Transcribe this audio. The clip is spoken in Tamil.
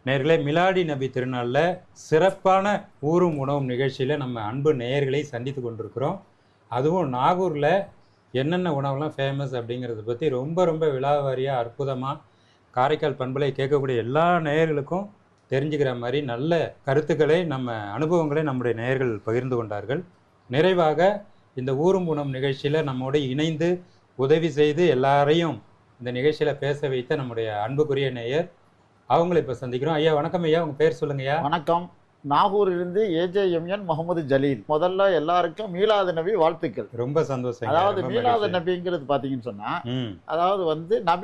நேர்களே மிலாடி நபி திருநாளில் சிறப்பான ஊரும் உணவும் நிகழ்ச்சியில் நம்ம அன்பு நேயர்களை சந்தித்து கொண்டிருக்கிறோம் அதுவும் நாகூரில் என்னென்ன உணவுலாம் ஃபேமஸ் அப்படிங்கிறத பற்றி ரொம்ப ரொம்ப விழாவாரியாக அற்புதமாக காரைக்கால் பண்பலை கேட்கக்கூடிய எல்லா நேயர்களுக்கும் தெரிஞ்சுக்கிற மாதிரி நல்ல கருத்துக்களை நம்ம அனுபவங்களை நம்முடைய நேயர்கள் பகிர்ந்து கொண்டார்கள் நிறைவாக இந்த ஊரும் உணவும் நிகழ்ச்சியில் நம்மோடு இணைந்து உதவி செய்து எல்லாரையும் இந்த நிகழ்ச்சியில் பேச வைத்த நம்முடைய அன்புக்குரிய நேயர் அவங்களை இப்போ சந்திக்கிறோம் ஐயா வணக்கம் ஐயா உங்கள் பேர் சொல்லுங்க ஐயா வணக்கம் நாகூரிலிருந்து ஏஜேஎம்என் முகமது ஜலீல் முதல்ல எல்லாருக்கும் மீலாது நபி வாழ்த்துக்கள் ரொம்ப சந்தோஷம் ஐயா, அதாவது ரொம்ப மீலாது மகிழ்ச்சி. நபிங்கிறது பாத்தீங்கன்னு சொன்னா ம் அதாவது வந்து நபி